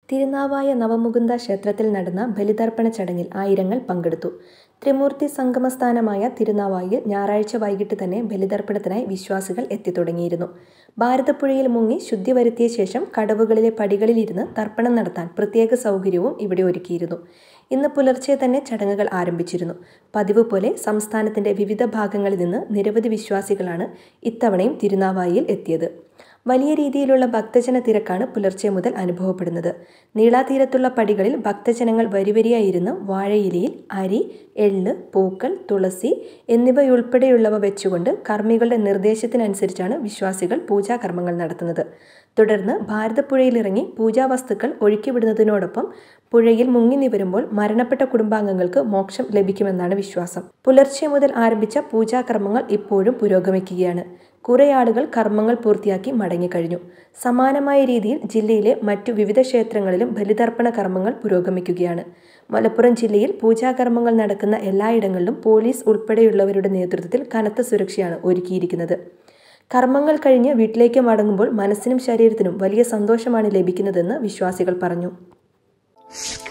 തിരുനാവായ നവമുകുന്ദ ക്ഷേത്രത്തിൽ നടന്ന ബലിതർപ്പണ ചടങ്ങിൽ ആയിരങ്ങൾ പങ്കെടുത്തു ത്രിമൂർത്തി സംഗമസ്ഥാനമായ തിരുനാവായിൽ ഞായറാഴ്ച വൈകിട്ട് തന്നെ ബലിതർപ്പണത്തിനായി വിശ്വാസികൾ എത്തിത്തുടങ്ങിയിരുന്നു ഭാരതപ്പുഴയിൽ മുങ്ങി ശുദ്ധി വരുത്തിയ ശേഷം കടവുകളിലെ പടികളിലിരുന്ന് തർപ്പണം നടത്താൻ പ്രത്യേക സൗകര്യവും ഇവിടെ ഒരുക്കിയിരുന്നു ഇന്ന് പുലർച്ചെ തന്നെ ചടങ്ങുകൾ ആരംഭിച്ചിരുന്നു പതിവ് പോലെ സംസ്ഥാനത്തിന്റെ വിവിധ ഭാഗങ്ങളിൽ നിന്ന് നിരവധി വിശ്വാസികളാണ് ഇത്തവണയും തിരുനാവായിൽ എത്തിയത് വലിയ രീതിയിലുള്ള ഭക്തജന തിരക്കാണ് പുലർച്ചെ മുതൽ അനുഭവപ്പെടുന്നത് നീളാതീരത്തുള്ള പടികളിൽ ഭക്തജനങ്ങൾ വരിവരിയായിരുന്ന് വാഴയിലയിൽ അരി എള്ള് പൂക്കൾ തുളസി എന്നിവയുൾപ്പെടെയുള്ളവ വെച്ചുകൊണ്ട് കർമ്മികളുടെ നിർദ്ദേശത്തിനനുസരിച്ചാണ് വിശ്വാസികൾ പൂജാകർമ്മങ്ങൾ നടത്തുന്നത് തുടർന്ന് ഭാരതപ്പുഴയിലിറങ്ങി പൂജാവസ്തുക്കൾ ഒഴുക്കിവിടുന്നതിനോടൊപ്പം പുഴയിൽ മുങ്ങി നിവരുമ്പോൾ മരണപ്പെട്ട കുടുംബാംഗങ്ങൾക്ക് മോക്ഷം ലഭിക്കുമെന്നാണ് വിശ്വാസം പുലർച്ചെ മുതൽ ആരംഭിച്ച പൂജാകർമ്മങ്ങൾ ഇപ്പോഴും പുരോഗമിക്കുകയാണ് കുറെ ആളുകൾ കർമ്മങ്ങൾ പൂർത്തിയാക്കി മടങ്ങിക്കഴിഞ്ഞു സമാനമായ രീതിയിൽ ജില്ലയിലെ മറ്റു വിവിധ ക്ഷേത്രങ്ങളിലും ബലിതർപ്പണ കർമ്മങ്ങൾ പുരോഗമിക്കുകയാണ് മലപ്പുറം ജില്ലയിൽ പൂജാകർമ്മങ്ങൾ നടക്കുന്ന എല്ലായിടങ്ങളിലും പോലീസ് ഉൾപ്പെടെയുള്ളവരുടെ നേതൃത്വത്തിൽ കനത്ത സുരക്ഷയാണ് ഒരുക്കിയിരിക്കുന്നത് കർമ്മങ്ങൾ കഴിഞ്ഞ് വീട്ടിലേക്ക് മടങ്ങുമ്പോൾ മനസ്സിനും ശരീരത്തിനും വലിയ സന്തോഷമാണ് ലഭിക്കുന്നതെന്ന് വിശ്വാസികൾ പറഞ്ഞു